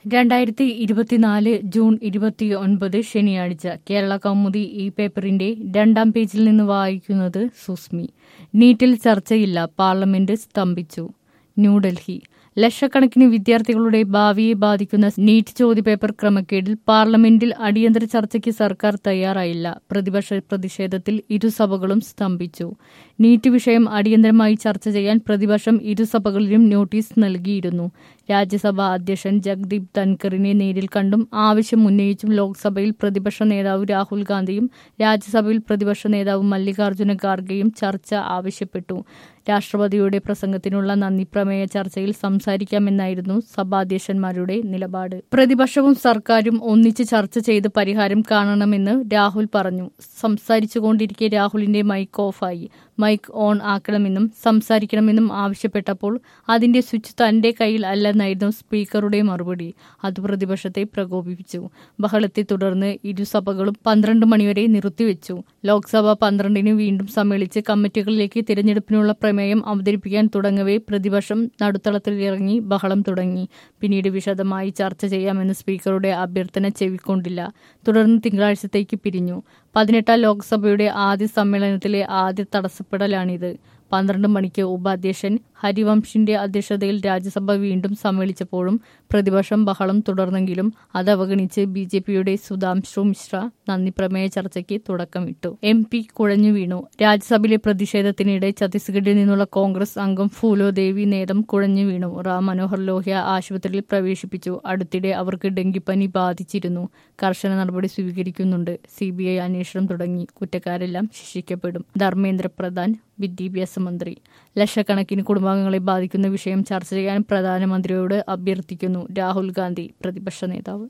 രണ്ടായിരത്തി ഇരുപത്തിനാല് ജൂൺ ഇരുപത്തി ഒൻപത് ശനിയാഴ്ച കേരള കൗമുദി ഈ പേപ്പറിന്റെ രണ്ടാം പേജിൽ നിന്ന് വായിക്കുന്നത് സുസ്മി നീറ്റിൽ ചർച്ചയില്ല പാർലമെന്റ് സ്തംഭിച്ചു ന്യൂഡൽഹി ലക്ഷക്കണക്കിന് വിദ്യാർത്ഥികളുടെ ഭാവിയെ ബാധിക്കുന്ന നീറ്റ് ചോദ്യപേപ്പർ ക്രമക്കേടിൽ പാർലമെന്റിൽ അടിയന്തര ചർച്ചയ്ക്ക് സർക്കാർ തയ്യാറായില്ല പ്രതിപക്ഷ പ്രതിഷേധത്തിൽ ഇരുസഭകളും സ്തംഭിച്ചു നീറ്റ് വിഷയം അടിയന്തരമായി ചർച്ച ചെയ്യാൻ പ്രതിപക്ഷം ഇരുസഭകളിലും നോട്ടീസ് നൽകിയിരുന്നു രാജ്യസഭാ അധ്യക്ഷൻ ജഗ്ദീപ് ധൻഖറിനെ നേരിൽ കണ്ടും ആവശ്യം ഉന്നയിച്ചും ലോക്സഭയിൽ പ്രതിപക്ഷ നേതാവ് രാഹുൽ ഗാന്ധിയും രാജ്യസഭയിൽ പ്രതിപക്ഷ നേതാവ് മല്ലികാർജ്ജുന ഖാർഗെയും ചർച്ച ആവശ്യപ്പെട്ടു രാഷ്ട്രപതിയുടെ പ്രസംഗത്തിനുള്ള നന്ദി പ്രമേയ ചർച്ചയിൽ സംസാരിക്കാമെന്നായിരുന്നു സഭാധ്യക്ഷന്മാരുടെ നിലപാട് പ്രതിപക്ഷവും സർക്കാരും ഒന്നിച്ച് ചർച്ച ചെയ്ത് പരിഹാരം കാണണമെന്ന് രാഹുൽ പറഞ്ഞു സംസാരിച്ചുകൊണ്ടിരിക്കെ രാഹുലിന്റെ മൈക്ക് ഓഫായി മൈക്ക് ഓൺ ആക്കണമെന്നും സംസാരിക്കണമെന്നും ആവശ്യപ്പെട്ടപ്പോൾ അതിന്റെ സ്വിച്ച് തന്റെ കയ്യിൽ അല്ലെന്നായിരുന്നു സ്പീക്കറുടെ മറുപടി അത് പ്രതിപക്ഷത്തെ പ്രകോപിപ്പിച്ചു ബഹളത്തെ തുടർന്ന് ഇരുസഭകളും പന്ത്രണ്ട് മണിവരെ നിർത്തിവെച്ചു ലോക്സഭ പന്ത്രണ്ടിന് വീണ്ടും സമ്മേളിച്ച് കമ്മിറ്റികളിലേക്ക് തിരഞ്ഞെടുപ്പിനുള്ള പ്രമേയം അവതരിപ്പിക്കാൻ തുടങ്ങവേ പ്രതിപക്ഷം നടുത്തളത്തിലിറങ്ങി ബഹളം തുടങ്ങി പിന്നീട് വിശദമായി ചർച്ച ചെയ്യാമെന്ന് സ്പീക്കറുടെ അഭ്യർത്ഥന ചെവിക്കൊണ്ടില്ല തുടർന്ന് തിങ്കളാഴ്ചത്തേക്ക് പിരിഞ്ഞു പതിനെട്ടാം ലോക്സഭയുടെ ആദ്യ സമ്മേളനത്തിലെ ആദ്യ തടസ്സപ്പെടലാണിത് പന്ത്രണ്ട് മണിക്ക് ഉപാധ്യക്ഷൻ ഹരിവംശിന്റെ അധ്യക്ഷതയിൽ രാജ്യസഭ വീണ്ടും സമ്മേളിച്ചപ്പോഴും പ്രതിപക്ഷം ബഹളം തുടർന്നെങ്കിലും അത് അവഗണിച്ച് ബി ജെ പിയുടെ സുധാംശു മിശ്ര നന്ദി പ്രമേയ ചർച്ചയ്ക്ക് തുടക്കമിട്ടു എം പി കുഴഞ്ഞു വീണു രാജ്യസഭയിലെ പ്രതിഷേധത്തിനിടെ ഛത്തീസ്ഗഡിൽ നിന്നുള്ള കോൺഗ്രസ് അംഗം ഫൂലോ ദേവി നേതം കുഴഞ്ഞു വീണു റാം മനോഹർ ലോഹ്യ ആശുപത്രിയിൽ പ്രവേശിപ്പിച്ചു അടുത്തിടെ അവർക്ക് ഡെങ്കിപ്പനി ബാധിച്ചിരുന്നു കർശന നടപടി സ്വീകരിക്കുന്നുണ്ട് സി ബി ഐ അന്വേഷണം തുടങ്ങി കുറ്റക്കാരെല്ലാം ശിക്ഷിക്കപ്പെടും ധർമ്മേന്ദ്ര പ്രധാൻ വിദ്യാഭ്യാസ മന്ത്രി ലക്ഷക്കണക്കിന് കുടുംബാംഗങ്ങളെ ബാധിക്കുന്ന വിഷയം ചർച്ച ചെയ്യാൻ പ്രധാനമന്ത്രിയോട് അഭ്യർത്ഥിക്കുന്നു രാഹുൽ ഗാന്ധി പ്രതിപക്ഷ നേതാവ്